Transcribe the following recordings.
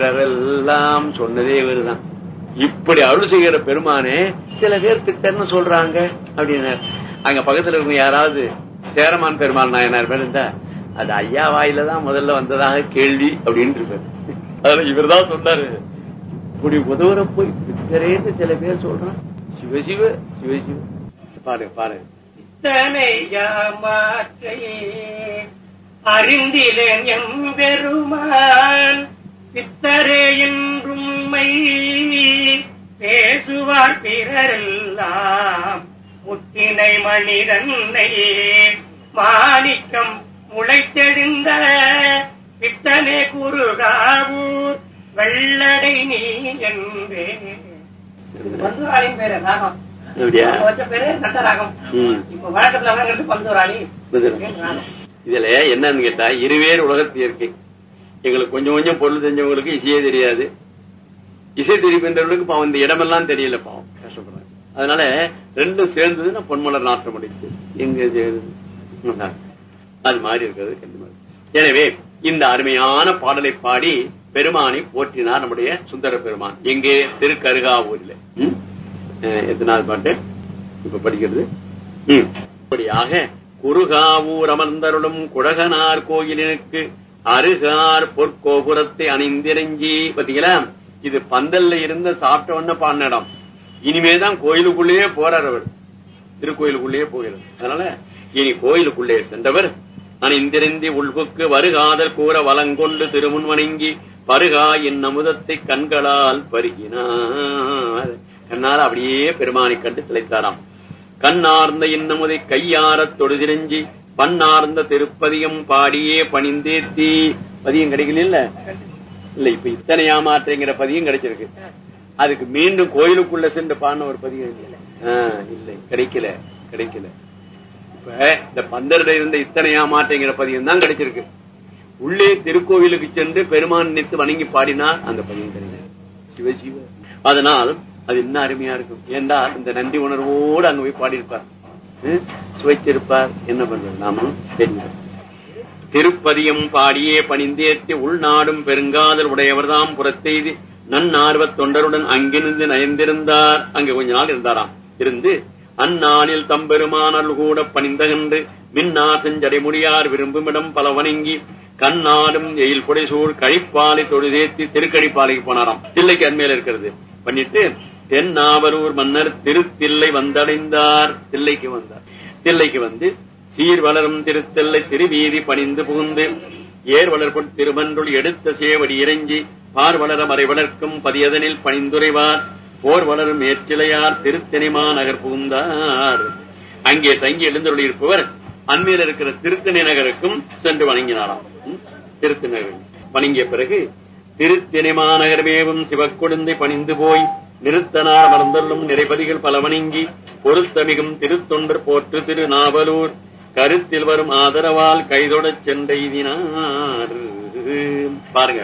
எல்லாம் சொன்னதே இவருதான் இப்படி அருள் செய்கிற பெருமானே சில பேர் திட்டன்னு சொல்றாங்க அப்படின்னார் அங்க பக்கத்துல இருக்க யாராவது சேரமான் பெருமாள் நாயனார் பேர் இருந்தா அது ஐயா வாயில தான் முதல்ல வந்ததாக கேள்வி அப்படின்னு இருப்பாரு அதுல இவர் தான் சொன்னாரு இப்படி உதவுற போய் பித்தரேன்னு சில பேர் சொல்றான் சிவசிவ சிவசிவ பாருங்க பாருங்க இத்தனை யாமாற்றை அறிந்திலேன் எம்பெருமான் பித்தரே என்றும் உம்மை பேசுவார் பிறரெல்லாம் முத்தினை மனிதன்னை மாணிக்கம் முளைத்தெழுந்த பித்தனே குறுகாவூர் வெள்ளடை நீ என்பே பந்துராளின் பேரு ராகம் அப்படியா அவங்க வச்ச பேரு நட்டராகம் ம். இப்ப வழக்கத்துல வழங்குறது பந்துராளி பதில். ராகம் இதுல என்னன்னு கேட்டா இருவேறு உலகத்து இயற்கை எங்களுக்கு கொஞ்சம் கொஞ்சம் பொருள் தெரிஞ்சவங்களுக்கு இசையே தெரியாது இசை தெரிவின்றவர்களுக்கு பாவம் இந்த இடமெல்லாம் தெரியல பாவம் கஷ்டப்படுறாங்க அதனால ரெண்டும் சேர்ந்ததுன்னா பொன்மலர் நாட்டம் அடிச்சு எங்க சேருது? அது மாதிரி இருக்கிறது கண்டிப்பா எனவே இந்த அருமையான பாடலை பாடி பெருமானை போற்றினார் நம்முடைய சுந்தர பெருமான் எங்கே திருக்கருகாவூரில் ம்? அஹ் எத்தனாவது பாட்டு இப்ப படிக்கிறது ம். இப்படியாக குறுகாவூர் அமர்ந்தருளும் குழகனார் கோயிலினுக்கு அருகார் பொற்கோபுரத்தை அணிந்திரஞ்சி பாத்தீங்களா இது பந்தல்ல இருந்த சாப்பிட்ட உடனே பாடின இடம் இனிமேதான் கோயிலுக்குள்ளேயே போறார் அவர் திருக்கோயிலுக்குள்ளேயே போகிறது அதனால இனி கோயிலுக்குள்ளே சென்றவர் அணிந்திருந்தி உள்புக்கு வருகாதல் கூற வலங்கொண்டு திருமுன் வணங்கி பருகா என் அமுதத்தை கண்களால் பருகினார் கண்ணால் அப்படியே பெருமானை கண்டு திளைத்தாராம் கண்ணார்ந்த இன்னமுதை கையாரத் தொடுதிரஞ்சி பண்ணார்ந்த திருப்பதியம் பாடியே பணிந்தேத்தி பதியம் கிடைக்கல இல்ல இல்ல இப்ப இத்தனை ஏமாற்றங்கிற பதியம் கிடைச்சிருக்கு அதுக்கு மீண்டும் கோயிலுக்குள்ள சென்று பாடின ஒரு பதியம் இல்ல ஆ, இல்லை கிடைக்கல கிடைக்கல இப்ப இந்த பந்தரிட இருந்த இத்தனை ஏமாற்றங்கிற பதியம் தான் கிடைச்சிருக்கு உள்ளே திருக்கோவிலுக்கு சென்று பெருமான் நினைத்து வணங்கி பாடினார் அந்த பதியம் கிடையாது சிவசிவ அதனால் அது இன்னும் அருமையா இருக்கும் ஏண்டா இந்த நன்றி உணர்வோடு அங்க போய் பாடியிருப்பார் ஹம்? சுவைத்திருப்பார் என்ன பண்றது நாமும் தெரியும் திருப்பதியம் பாடியே பணிந்தேத்தி உள்நாடும் பெருங்காதல் உடையவர்தாம் புறத்தெய்து நன்னார்வத் தொண்டருடன் அங்கிருந்து நயந்திருந்தார் அங்க கொஞ்ச நாள் இருந்தாராம் இருந்து அந்நாளில் தம்பெருமானல் கூட பணிந்தகன்று மின்னார் செஞ்சடைமுடியார் விரும்புமிடம் பல வணங்கி கண்ணாடும் எயில் புடைசூழ் கழிப்பாலை தொழுதேத்தி திருக்கழிப்பாலைக்கு போனாராம் தில்லைக்கு அண்மையில இருக்கிறது பண்ணிட்டு தென்னாவரூர் மன்னர் திருத்தில்லை வந்தடைந்தார் தில்லைக்கு வந்தார் தில்லைக்கு வந்து சீர் வளரும் திருத்தெல்லை திருவீதி பணிந்து புகுந்து ஏர் வளர்பொட் திருமன்றுள் எடுத்த சேவடி இறங்கி பார் வளர மறை வளர்க்கும் பதியதனில் பணிந்துரைவார் போர் வளரும் ஏற்றிலையார் திருத்தெனிமா நகர் புகுந்தார் அங்கே தங்கி எழுந்தருளி இருப்பவர் அண்மையில் இருக்கிற திருத்தணி நகருக்கும் சென்று வணங்கினாராம் ம்? திருத்தணி நகர் வணங்கிய பிறகு திருத்தெனிமா நகர்மேவும் சிவக்கொழுந்தை பணிந்து போய் நிறுத்தனார் அமர்ந்தள்ளும் நிறைபதிகள் பல வணங்கி பொருத்தமிகும் திருத்தொண்டர் போற்று திரு நாவலூர் கருத்தில் வரும் ஆதரவால் கைதொடச் சென்றெய்தினார் பாருங்க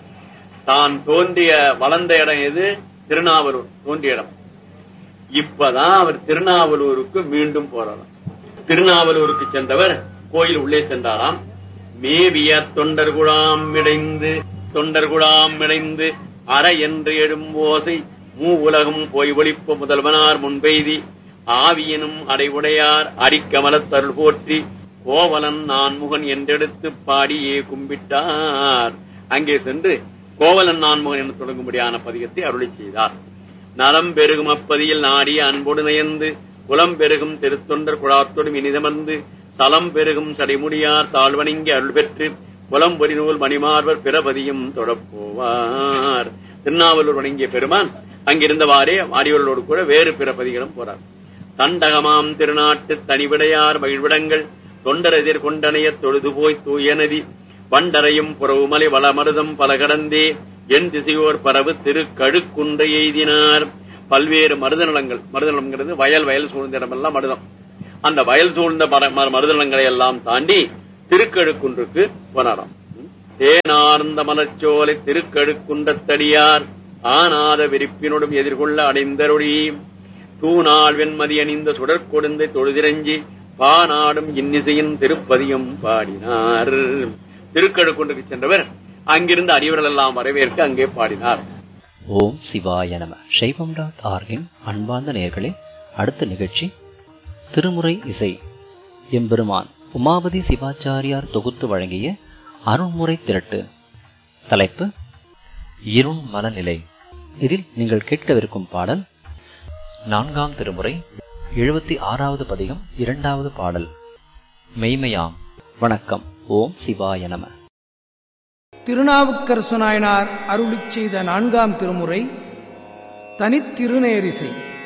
தான் தோன்றிய வளர்ந்த இடம் எது திருநாவலூர் தோன்றிய இடம் இப்பதான் அவர் திருநாவலூருக்கு மீண்டும் போறாராம் திருநாவலூருக்கு சென்றவர் கோயில் உள்ளே சென்றாராம் மேவிய தொண்டர் குழாம் இடைந்து தொண்டர் குழாம் இடைந்து அற என்று எழும் ஓசை மூ உலகம் போய் ஒழிப்ப முதல்வனார் முன்பெய்தி ஆவியனும் அடைவுடையார் அடிக்கமலத்தருள் போற்றி கோவலன் நான்முகன் என்றெடுத்து பாடியே கும்பிட்டார் அங்கே சென்று கோவலன் நான்முகன் என்று தொடங்கும்படியான பதிகத்தை அருளி செய்தார் நலம் பெருகும் அப்பதியில் நாடிய அன்போடு நயந்து குலம் பெருகும் திருத்தொண்டர் குழாத்தோடும் இனிதமர்ந்து சலம் பெருகும் சடைமுடியார் தாழ்வணங்கி அருள் பெற்று குலம் பொறிநூல் மணிமார்வர் பிறபதியும் தொடப்போவார் திருநாவலூர் வணங்கிய பெருமான் அங்கிருந்தவாறே வாடியவர்களோடு கூட வேறு பிறபதிகளும் போறார் தண்டகமாம் திருநாட்டு தனிவிடையார் மகிழ்விடங்கள் தொண்டர் எதிர்கொண்டனைய தொழுது போய் தூய நதி வண்டரையும் புறவுமலை வளமருதம் பல கடந்தே என் திசையோர் பரவு திரு கழுக்குன்றை எய்தினார் பல்வேறு மருதநலங்கள் மருதநலங்கிறது வயல் வயல் சூழ்ந்த இடமெல்லாம் மருதம் அந்த வயல் சூழ்ந்த மர- மர- மருதநலங்களை எல்லாம் தாண்டி திருக்கழுக்குன்றுக்கு போனாராம் தேனார்ந்த மலர்ச்சோலை திருக்கழுக்குன்றத்தடியார் ஆனாத விரிப்பினோடும் எதிர்கொள்ள அடைந்தருளி தூணாள் வெண்மதி அணிந்த சுடற்கொடுந்தை தொழுதிரஞ்சி பாநாடும் இன்னிசையின் திருப்பதியும் பாடினார் திருக்கழுக்குன்றுக்கு சென்றவர் அங்கிருந்து அறிவர்கள் எல்லாம் வரவேற்க அங்கே பாடினார் ஓம் சிவாய நம சைவம் டாட் ஆர்கின் அன்பார்ந்த நேயர்களே அடுத்த நிகழ்ச்சி திருமுறை இசை எம்பெருமான் உமாபதி சிவாச்சாரியார் தொகுத்து வழங்கிய அருண்முறை திரட்டு தலைப்பு இருண் மலநிலை இதில் நீங்கள் கேட்கவிருக்கும் பாடல் நான்காம் திருமுறை எழுபத்தி ஆறாவது பதிகம் இரண்டாவது பாடல் மெய்மையாம் வணக்கம் ஓம் சிவாய நம திருநாவுக்கரசு நாயனார் அருளிச் செய்த நான்காம் திருமுறை தனித்திருநேரிசை